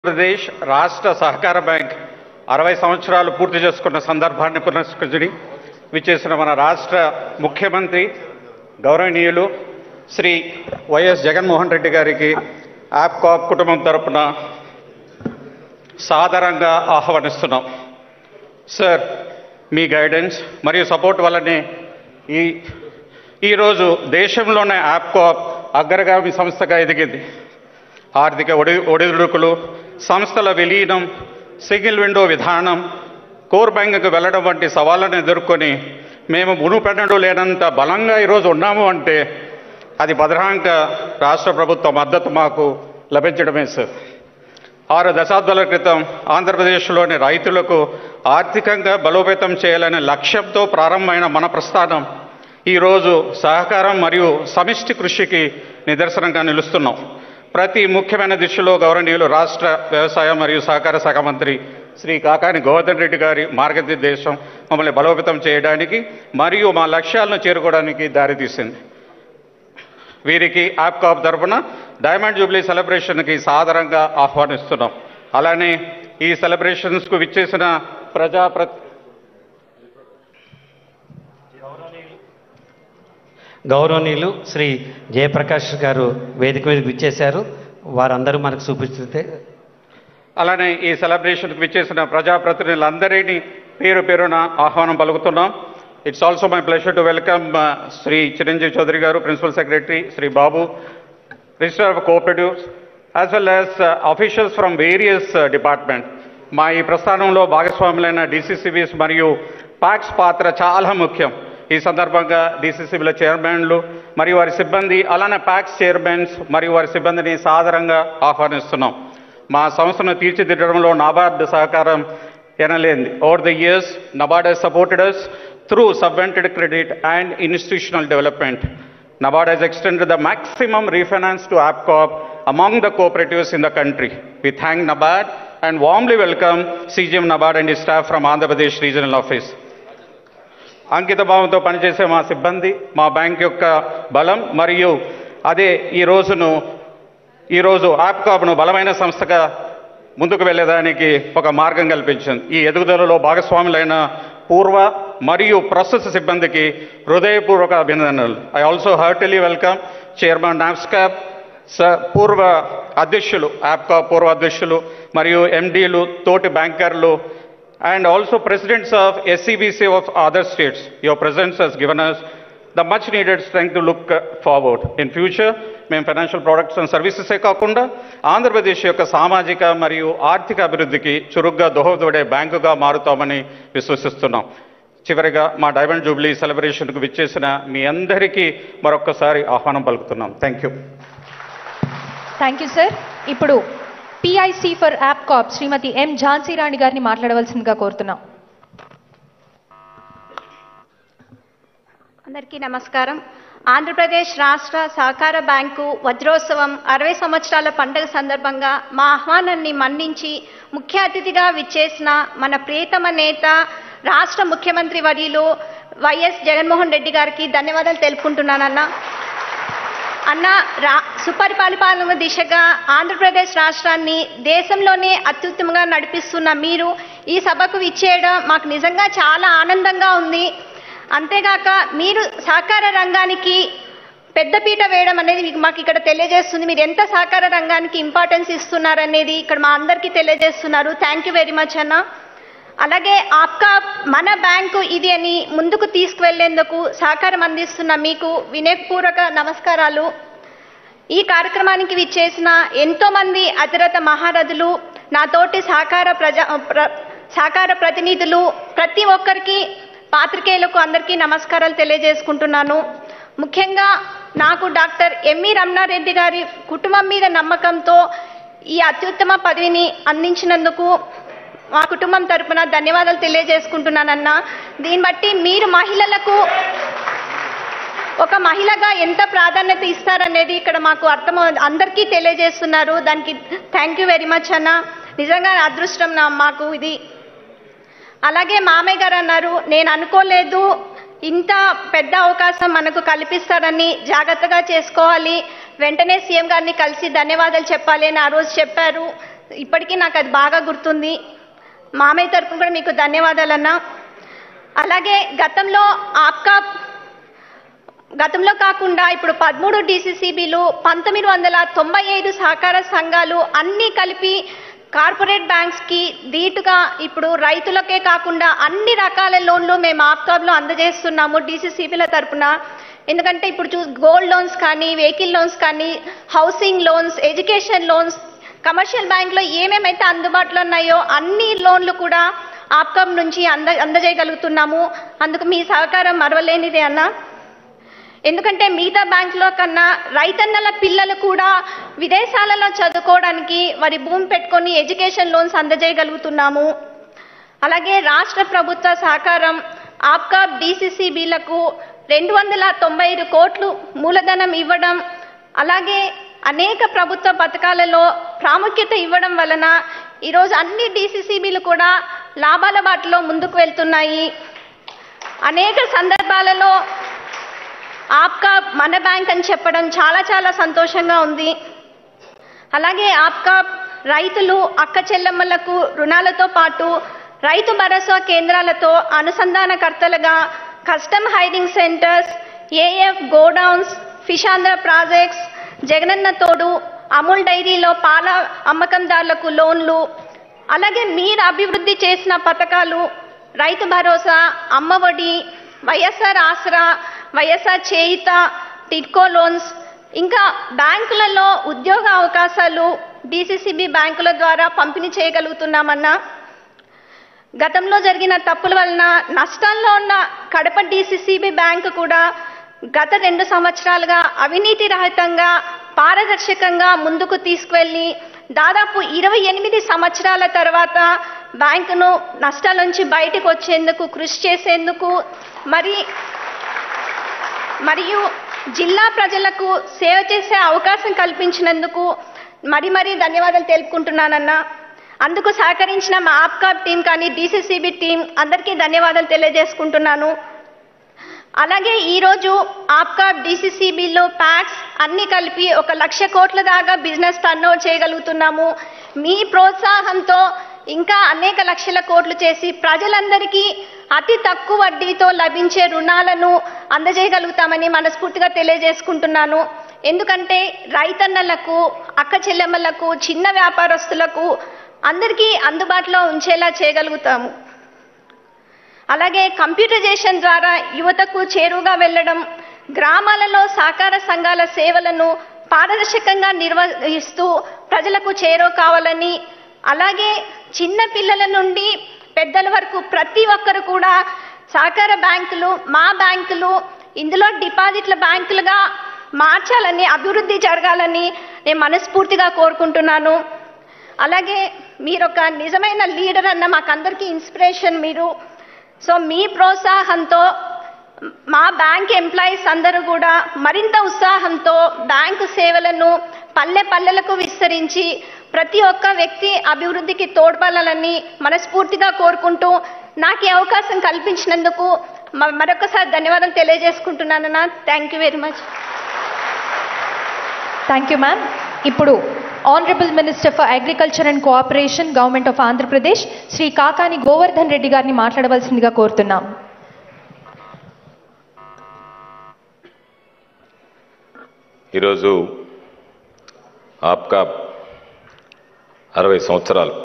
ఆంధ్రప్రదేశ్ రాష్ట్ర సహకార బ్యాంక్ అరవై సంవత్సరాలు పూర్తి చేసుకున్న సందర్భాన్ని పునస్కరించి విచ్చేసిన మన రాష్ట్ర ముఖ్యమంత్రి గౌరవనీయులు శ్రీ వైఎస్ జగన్మోహన్ రెడ్డి గారికి యాప్కాప్ కుటుంబం తరపున సాదరంగా ఆహ్వానిస్తున్నాం సార్ మీ గైడెన్స్ మరియు సపోర్ట్ వల్లనే ఈ ఈరోజు దేశంలోనే యాప్కాప్ అగ్రగామి సంస్థగా ఎదిగింది ఆర్థిక ఒడి ఒడిదుడుకులు సంస్థల విలీనం సింగిల్ విండో విధానం కోర్ బ్యాంకుకు వెళ్ళడం వంటి సవాళ్ళను ఎదుర్కొని మేము మునుపెన్నడూ లేనంత బలంగా ఈరోజు ఉన్నాము అంటే అది భద్రాంక రాష్ట్ర ప్రభుత్వ మద్దతు మాకు లభించడమే సార్ ఆరు దశాబ్దాల క్రితం ఆంధ్రప్రదేశ్లోని రైతులకు ఆర్థికంగా బలోపేతం చేయాలనే లక్ష్యంతో ప్రారంభమైన మన ప్రస్థానం ఈరోజు సహకారం మరియు సమిష్టి కృషికి నిదర్శనంగా నిలుస్తున్నాం ప్రతి ముఖ్యమైన దిశలో గౌరవనీయులు రాష్ట్ర వ్యవసాయ మరియు సహకార శాఖ మంత్రి శ్రీ కాకాని గోవర్ధన్ రెడ్డి గారి మార్గనిర్దేశం మమ్మల్ని బలోపేతం చేయడానికి మరియు మా లక్ష్యాలను చేరుకోవడానికి దారితీసింది వీరికి యాప్కాప్ తరఫున డైమండ్ జూబ్లీ సెలబ్రేషన్కి సాదరంగా ఆహ్వానిస్తున్నాం అలానే ఈ సెలబ్రేషన్స్కు విచ్చేసిన ప్రజాప్ర గౌరవనీయులు శ్రీ జయప్రకాష్ గారు వేదిక మీదకి విచ్చేశారు వారందరూ మనకు చూపిస్తుంటే అలానే ఈ సెలబ్రేషన్కి విచ్చేసిన ప్రజాప్రతినిధులందరినీ పేరు పేరున ఆహ్వానం పలుకుతున్నాం it's also my pleasure to welcome Shri Chiranjeevi Chowdary garu principal secretary Shri Babu registrar of cooperatives as well as officials from various department మా ఈ ప్రస్థానంలో భాగస్వాములైన డిసిసిబిస్ మరియు పాక్స్ పాత్ర చాలా ముఖ్యం ఈ సందర్భంగా డిసిసిబిల చైర్మన్లు మరియు వారి సిబ్బంది అలానే ప్యాక్స్ చైర్మన్స్ మరియు వారి సిబ్బందిని సాదరంగా ఆహ్వానిస్తున్నాం మా సంస్థను తీర్చిదిద్దడంలో నాబార్డ్ సహకారం ఎనలేంది over the years NABARD has supported us through subvented credit and institutional development. NABARD has extended the maximum refinance to AppCorp among the cooperatives in the country. We thank NABARD and warmly welcome CGM NABARD and his staff from Andhra Pradesh Regional Office. అంకిత భావంతో పనిచేసే మా సిబ్బంది మా bank యొక్క బలం మరియు అదే ఈ రోజును ఈరోజు యాప్కాప్ను బలమైన సంస్థగా ముందుకు వెళ్ళేదానికి ఒక మార్గం కల్పించింది ఈ ఎదుగుదలలో భాగస్వాములైన పూర్వ మరియు ప్రస్తుత సిబ్బందికి హృదయపూర్వక అభినందనలు I also heartily welcome chairman NAFSCOB స పూర్వ అధ్యక్షులు యాప్కాప్ పూర్వ అధ్యక్షులు మరియు ఎండీలు తోటి బ్యాంకర్లు and also presidents of SCBC of other states. Your presence has given us the much needed strength to look uh, forward. In future, మేము ఫైనాన్షియల్ ప్రొడక్ట్స్ అండ్ సర్వీసెసే కాకుండా ఆంధ్రప్రదేశ్ యొక్క సామాజిక మరియు ఆర్థిక అభివృద్ధికి చురుగ్గా దోహదపడే బ్యాంకుగా మారుతామని విశ్వసిస్తున్నాం చివరిగా మా డైమండ్ జూబ్లీ సెలబ్రేషన్కు విచ్చేసిన మీ అందరికీ మరొక్కసారి ఆహ్వానం పలుకుతున్నాం thank you thank you sir ఇప్పుడు PIC for APCOB Shrimati M Jhansi Rani గారిని మాట్లాడవలసిందిగా కోరుతున్నాం అందరికీ నమస్కారం ఆంధ్రప్రదేశ్ రాష్ట్ర సహకార బ్యాంకు వజ్రోత్సవం అరవై సంవత్సరాల పండుగ సందర్భంగా మా ఆహ్వానాన్ని మన్నించి ముఖ్య అతిథిగా విచ్చేసిన మన ప్రియతమ నేత రాష్ట్ర ముఖ్యమంత్రి వర్యులు వైఎస్ జగన్మోహన్ రెడ్డి గారికి ధన్యవాదాలు తెలుపుకుంటున్నానన్న అన్న రా సుపరిపాలన దిశగా ఆంధ్రప్రదేశ్ రాష్ట్రాన్ని దేశంలోనే అత్యుత్తమంగా నడిపిస్తున్న మీరు ఈ సభకు విచ్చేయడం మాకు నిజంగా చాలా ఆనందంగా ఉంది అంతేగాక మీరు సహకార రంగానికి పెద్దపీట వేయడం అనేది మీకు మాకు ఇక్కడ తెలియజేస్తుంది మీరు ఎంత సహకార రంగానికి ఇంపార్టెన్స్ ఇస్తున్నారనేది ఇక్కడ మా అందరికీ తెలియజేస్తున్నారు థ్యాంక్ యూ వెరీ మచ్ అన్న అలాగే ఆప్కా మన బ్యాంకు ఇది అని ముందుకు తీసుకువెళ్లేందుకు సహకారం అందిస్తున్న మీకు వినయపూర్వక నమస్కారాలు ఈ కార్యక్రమానికి విచ్చేసిన ఎంతో మంది అతిరథ మహారథులు నాతోటి సహకార ప్రజా ప్ర- సహకార ప్రతినిధులు ప్రతి ఒక్కరికి పాత్రికేయులకు అందరికీ నమస్కారాలు తెలియజేసుకుంటున్నాను ముఖ్యంగా నాకు డాక్టర్ ఎంఈ రమణారెడ్డి గారి కుటుంబం మీద నమ్మకంతో ఈ అత్యుత్తమ పదవిని అందించినందుకు మా కుటుంబం తరపున ధన్యవాదాలు తెలియజేసుకుంటున్నానన్న దీన్ని బట్టి మీరు మహిళలకు ఒక మహిళగా ఎంత ప్రాధాన్యత ఇస్తారనేది ఇక్కడ మాకు అర్థం అందరికీ తెలియజేస్తున్నారు దానికి థ్యాంక్ యూ వెరీ మచ్ అన్న నిజంగా అదృష్టం నా మాకు ఇది అలాగే మామయ్య గారు అన్నారు నేను అనుకోలేదు ఇంత పెద్ద అవకాశం మనకు కల్పిస్తారని జాగ్రత్తగా చేసుకోవాలి వెంటనే సీఎం గారిని కలిసి ధన్యవాదాలు చెప్పాలి అని ఆ రోజు చెప్పారు ఇప్పటికీ నాకు అది బాగా గుర్తుంది మామయ్య తరపున కూడా మీకు ధన్యవాదాలన్నా అలాగే గతంలో ఆప్కా గతంలో కాకుండా ఇప్పుడు పదమూడు డిసిసిబిలు పంతొమ్మిది వందల తొంభై ఐదు సహకార సంఘాలు అన్నీ కలిపి కార్పొరేట్ బ్యాంక్స్కి ధీటుగా ఇప్పుడు రైతులకే కాకుండా అన్ని రకాల లోన్లు మేము ఆప్కాబ్లో అందజేస్తున్నాము డిసిసిబిల తరపున ఎందుకంటే ఇప్పుడు చూ గోల్డ్ లోన్స్ కానీ వెహికల్ లోన్స్ కానీ housing loans education loans commercial బ్యాంక్లో ఏమేమైతే అందుబాటులో ఉన్నాయో అన్ని లోన్లు కూడా ఆప్కాబ్ నుంచి అంద అందజేయగలుగుతున్నాము అందుకు మీ సహకారం మరవలేనిదే అన్నా ఎందుకంటే మిగతా బ్యాంకులో కన్నా రైతన్నల పిల్లలు కూడా విదేశాలలో చదువుకోవడానికి వారి భూమి పెట్టుకొని ఎడ్యుకేషన్ లోన్స్ అందజేయగలుగుతున్నాము అలాగే రాష్ట్ర ప్రభుత్వ సహకారం ఆప్కాబ్ డిసిసిబిలకు రెండు వందల తొంభై ఐదు కోట్లు మూలధనం ఇవ్వడం అలాగే అనేక ప్రభుత్వ పథకాలలో ప్రాముఖ్యత ఇవ్వడం వలన ఈరోజు అన్ని డిసిసిబిలు కూడా లాభాల బాటలో ముందుకు వెళ్తున్నాయి అనేక సందర్భాలలో ఆప్కా మన బ్యాంక్ అని చెప్పడం చాలా చాలా సంతోషంగా ఉంది అలాగే ఆప్కా రైతులు అక్క చెల్లెమ్మలకు రుణాలతో పాటు రైతు భరోసా కేంద్రాలతో అనుసంధానకర్తలుగా custom hiring centres AF godowns Fishandhra projects Jagananna Thodu Amul డైరీలో పాల అమ్మకందారులకు లోన్లు అలాగే మీరు అభివృద్ధి చేసిన పథకాలు Rythu Bharosa Ammavodi YSR Aasara YSR Cheyutha TIDCO loans ఇంకా బ్యాంకులలో ఉద్యోగ అవకాశాలు డిసిసిబి బ్యాంకుల ద్వారా పంపిణీ చేయగలుగుతున్నామన్నా గతంలో జరిగిన తప్పుల వలన నష్టాల్లో ఉన్న కడప డిసిసిబి బ్యాంకు కూడా గత రెండు సంవత్సరాలుగా అవినీతి రహితంగా పారదర్శకంగా ముందుకు తీసుకువెళ్ళి దాదాపు ఇరవై ఎనిమిది సంవత్సరాల తర్వాత బ్యాంకును నష్టాల నుంచి బయటకు వచ్చేందుకు కృషి చేసేందుకు మరి మరియు జిల్లా ప్రజలకు సేవ చేసే అవకాశం కల్పించినందుకు మరి మరీ ధన్యవాదాలు తెలుపుకుంటున్నానన్నా అందుకు సహకరించిన మా ఆప్కాబ్ టీం కానీ డిసిసిబి టీం అందరికీ ధన్యవాదాలు తెలియజేసుకుంటున్నాను అలాగే ఈరోజు ఆప్కాబ్ డిసిసిబిలో ప్యాక్స్ అన్ని కలిపి ఒక లక్ష కోట్ల దాకా బిజినెస్ టర్న్ చేయగలుగుతున్నాము మీ ప్రోత్సాహంతో ఇంకా అనేక లక్షల కోట్లు చేసి ప్రజలందరికీ అతి తక్కువ వడ్డీతో లభించే రుణాలను అందజేయగలుగుతామని మనస్ఫూర్తిగా తెలియజేసుకుంటున్నాను ఎందుకంటే రైతన్నలకు అక్క చెల్లెమ్మలకు చిన్న వ్యాపారస్తులకు అందరికీ అందుబాటులో ఉంచేలా చేయగలుగుతాము అలాగే కంప్యూటరైజేషన్ ద్వారా యువతకు చేరువుగా వెళ్ళడం గ్రామాలలో సహకార సంఘాల సేవలను పారదర్శకంగా నిర్వహిస్తూ ప్రజలకు చేరువ కావాలని అలాగే చిన్న పిల్లల నుండి పెద్దల వరకు ప్రతి ఒక్కరు కూడా సహకార బ్యాంకులు మా బ్యాంకులు ఇందులో డిపాజిట్ల బ్యాంకులుగా మార్చాలని అభివృద్ధి జరగాలని నేను మనస్ఫూర్తిగా కోరుకుంటున్నాను అలాగే మీరు ఒక నిజమైన లీడర్ అన్న మాకందరికీ ఇన్స్పిరేషన్ మీరు సో మీ ప్రోత్సాహంతో మా బ్యాంక్ ఎంప్లాయీస్ అందరూ కూడా మరింత ఉత్సాహంతో బ్యాంకు సేవలను పల్లె పల్లెలకు విస్తరించి ప్రతి ఒక్క వ్యక్తి అభివృద్ధికి తోడ్పడాలని మనస్ఫూర్తిగా కోరుకుంటూ నాకు ఈ అవకాశం కల్పించినందుకు మ- మరొకసారి ధన్యవాదాలు తెలియజేసుకుంటున్నానన్నా thank you very much thank you ma'am ఇప్పుడు honourable minister for agriculture and cooperation government of Andhra Pradesh Shri Kakani Govardhan Reddy గారిని మాట్లాడవలసిందిగా కోరుతున్నాం ఈరోజు ఆప్కా అరవై సంవత్సరాలు